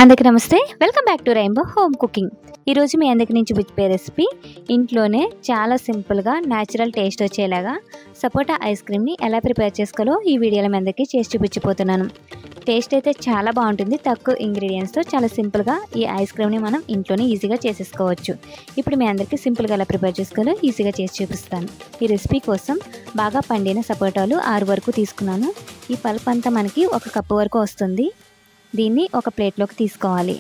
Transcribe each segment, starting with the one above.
అందరికీ నమస్తే welcome back to rainbow home cooking ఈరోజు మీ అందరికి నుంచి చూపించే రెసిపీ ఇంట్లోనే చాలా సింపుల్గా న్యాచురల్ టేస్ట్ వచ్చేలాగా సపోటా ఐస్ క్రీమ్ని ఎలా ప్రిపేర్ చేసుకోవాలో ఈ వీడియోలో మీ అందరికీ చేసి చూపించిపోతున్నాను టేస్ట్ అయితే చాలా బాగుంటుంది తక్కువ ఇంగ్రీడియంట్స్తో చాలా సింపుల్గా ఈ ఐస్ క్రీమ్ని మనం ఇంట్లోనే ఈజీగా చేసేసుకోవచ్చు ఇప్పుడు మీ అందరికీ సింపుల్గా ఎలా ప్రిపేర్ చేసుకోవాలో ఈజీగా చేసి చూపిస్తాను ఈ రెసిపీ కోసం బాగా పండిన సపోటాలు ఆరు వరకు తీసుకున్నాను ఈ పల్ప్ అంతా మనకి ఒక కప్పు వరకు వస్తుంది దీన్ని ఒక ప్లేట్లోకి తీసుకోవాలి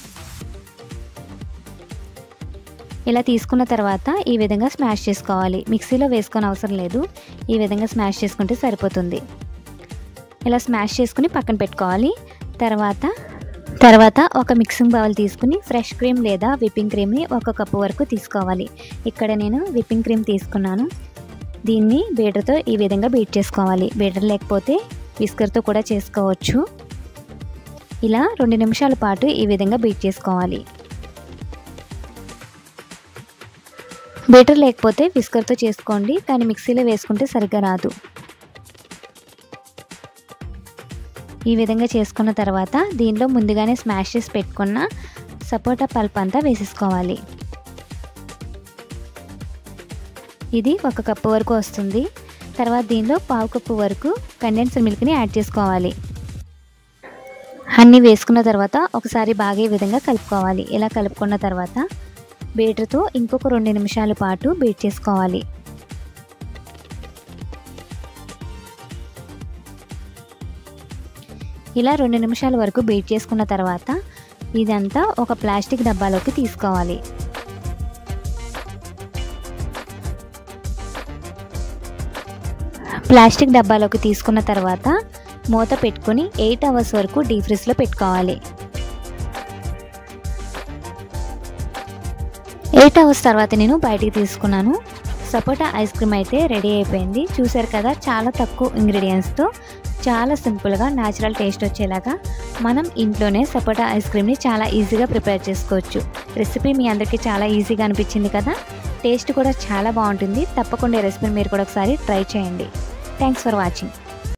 ఇలా తీసుకున్న తర్వాత ఈ విధంగా స్మాష్ చేసుకోవాలి మిక్సీలో వేసుకొని అవసరం లేదు ఈ విధంగా స్మాష్ చేసుకుంటే సరిపోతుంది ఇలా స్మాష్ చేసుకుని పక్కన పెట్టుకోవాలి తర్వాత తర్వాత ఒక మిక్సింగ్ బౌల్ తీసుకుని ఫ్రెష్ క్రీమ్ లేదా విప్పింగ్ క్రీమ్ని ఒక కప్పు వరకు తీసుకోవాలి ఇక్కడ నేను విప్పింగ్ క్రీమ్ తీసుకున్నాను దీన్ని బీటర్తో ఈ విధంగా బీట్ చేసుకోవాలి బీటర్ లేకపోతే విస్కర్తో కూడా చేసుకోవచ్చు ఇలా రెండు నిమిషాల పాటు ఈ విధంగా బీట్ చేసుకోవాలి బీటర్ లేకపోతే విస్కర్తో చేసుకోండి కానీ మిక్సీలో వేసుకుంటే సరిగ్గా రాదు ఈ విధంగా చేసుకున్న తర్వాత దీనిలో ముందుగానే స్మాష్ చేసి పెట్టుకున్న సపోటా పల్ప్ అంతా వేసేసుకోవాలి ఇది ఒక కప్పు వరకు వస్తుంది తర్వాత దీనిలో పావు కప్పు వరకు కండెన్స్డ్ మిల్క్ని యాడ్ చేసుకోవాలి అన్నీ వేసుకున్న తర్వాత ఒకసారి బాగా ఈ విధంగా కలుపుకోవాలి ఇలా కలుపుకున్న తర్వాత బీటర్తో ఇంకొక రెండు నిమిషాల పాటు బీట్ చేసుకోవాలి ఇలా రెండు నిమిషాల వరకు బీట్ చేసుకున్న తర్వాత ఇదంతా ఒక ప్లాస్టిక్ డబ్బాలోకి తీసుకోవాలి ప్లాస్టిక్ డబ్బాలోకి తీసుకున్న తర్వాత మూత పెట్టుకుని ఎయిట్ అవర్స్ వరకు డీ ఫ్రిడ్జ్లో పెట్టుకోవాలి ఎయిట్ అవర్స్ తర్వాత నేను బయటికి తీసుకున్నాను సపోటా ఐస్ క్రీమ్ అయితే రెడీ అయిపోయింది చూసారు కదా చాలా తక్కువ ఇంగ్రీడియంట్స్తో చాలా సింపుల్గా న్యాచురల్ టేస్ట్ వచ్చేలాగా మనం ఇంట్లోనే సపోటా ఐస్ క్రీమ్ని చాలా ఈజీగా ప్రిపేర్ చేసుకోవచ్చు రెసిపీ మీ అందరికీ చాలా ఈజీగా అనిపించింది కదా టేస్ట్ కూడా చాలా బాగుంటుంది తప్పకుండా ఈ రెసిపీని మీరు కూడా ఒకసారి ట్రై చేయండి థ్యాంక్స్ ఫర్ వాచింగ్